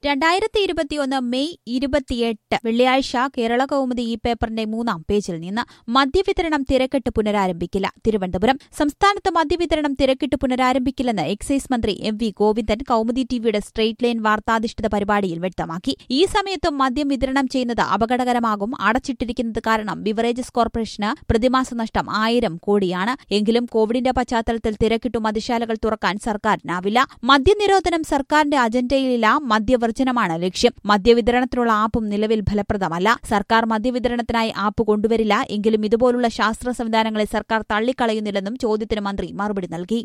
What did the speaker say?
രണ്ടായിരത്തി ഇരുപത്തിയൊന്ന് മെയ് ഇരുപത്തിയെട്ട് വെള്ളിയാഴ്ച കേരള കൗമുദി ഈ പേപ്പറിന്റെ മൂന്നാം പേജിൽ നിന്ന് മദ്യവിതരണം തിരക്കിട്ട് പുനരാരംഭിക്കില്ല തിരുവനന്തപുരം സംസ്ഥാനത്ത് മദ്യവിതരണം തിരക്കിട്ട് പുനരാരംഭിക്കില്ലെന്ന് എക്സൈസ് മന്ത്രി എം വി ഗോവിന്ദൻ കൗമുദി ടിവിയുടെ സ്ട്രെയിറ്റ് ലൈൻ വാർത്താധിഷ്ഠിത പരിപാടിയിൽ വ്യക്തമാക്കി ഈ സമയത്തും മദ്യം വിതരണം ചെയ്യുന്നത് അപകടകരമാകും അടച്ചിട്ടിരിക്കുന്നത് കാരണം ബിവറേജസ് കോർപ്പറേഷന് പ്രതിമാസ നഷ്ടം ആയിരം കോടിയാണ് എങ്കിലും കോവിഡിന്റെ പശ്ചാത്തലത്തിൽ തിരക്കിട്ടു മദ്യശാലകൾ തുറക്കാൻ സർക്കാരിനാവില്ല മദ്യനിരോധനം സർക്കാരിന്റെ അജണ്ടയിലില്ല മദ്യവർജനമാണ് ലക്ഷ്യം മദ്യവിതരണത്തിനുള്ള ആപ്പും നിലവിൽ ഫലപ്രദമല്ല സർക്കാർ മദ്യവിതരണത്തിനായി ആപ്പ് കൊണ്ടുവരില്ല എങ്കിലും ഇതുപോലുള്ള ശാസ്ത്ര സംവിധാനങ്ങളെ സർക്കാർ തള്ളിക്കളയുന്നില്ലെന്നും ചോദ്യത്തിന് മന്ത്രി മറുപടി നൽകി